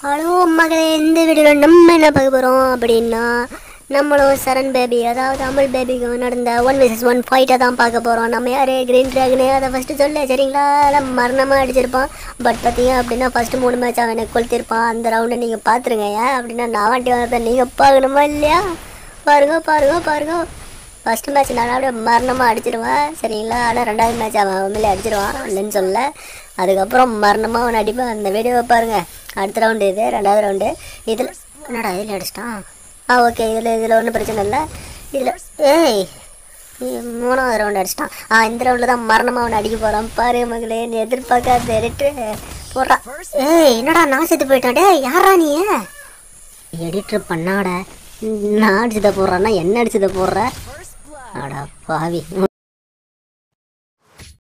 hello மகளே இந்த வீடியோவில் நம்ம என்ன பார்க்க போகிறோம் அப்படின்னா நம்மளும் சரண் பேபி அதாவது அமல் பேபிக்கு நடந்த ஒன் விசஸ் ஒன் ஃபைட்டை தான் பார்க்க போகிறோம் நம்ம யார் கிரீன் ட்ராகனு அதை ஃபஸ்ட்டு சொல்ல சரிங்களா நம்ம மரணமாக அடிச்சிருப்பான் பட் பார்த்தீங்க அப்படின்னா ஃபஸ்ட்டு மூணு மேட்ச் அவன் எனக்கு கொளுத்திருப்பான் அந்த ரவுண்டை நீங்கள் பார்த்துருங்க ஏன் அப்படின்னா நான் வாட்டி வந்ததை நீங்கள் பார்க்கணுமா இல்லையா பாருங்க பாருங்க பாருங்க ஃபஸ்ட்டு மேட்ச் நான் அப்படியே மரணமாக அடிச்சிடுவேன் சரிங்களா ஆனால் ரெண்டாவது மேட்ச் அவன் உண்மையிலே அடிச்சிடுவான் இல்லைன்னு சொல்ல அதுக்கப்புறம் மரணமாக அவன் அடிப்பான் அந்த வீடியோவை பாருங்கள் அடுத்த ரவுண்டு இது ரெண்டாவது ரவுண்டு இதில் என்னடா இதில் அடிச்சிட்டான் ஆ ஓகே இதில் இதில் ஒன்றும் பிரச்சனை இல்லை இதில் ஏய் இ- மூணாவது ரவுண்ட் அடிச்சிட்டான் ஆ இந்த ரவுண்டில் தான் மரணமாக அவனை அடிக்க போகிறான் பாரு மகளே நீ எதிர்பார்க்காத ரெட்டு போடுறான் ஏய் என்னடா நான் செத்து போயிட்டான் டேய் யாரா நீ எடிட்டர் பண்ணாட நான் அடிச்சதை போடுறான்னா என்ன அடிச்சதை போடுற அடா பாவி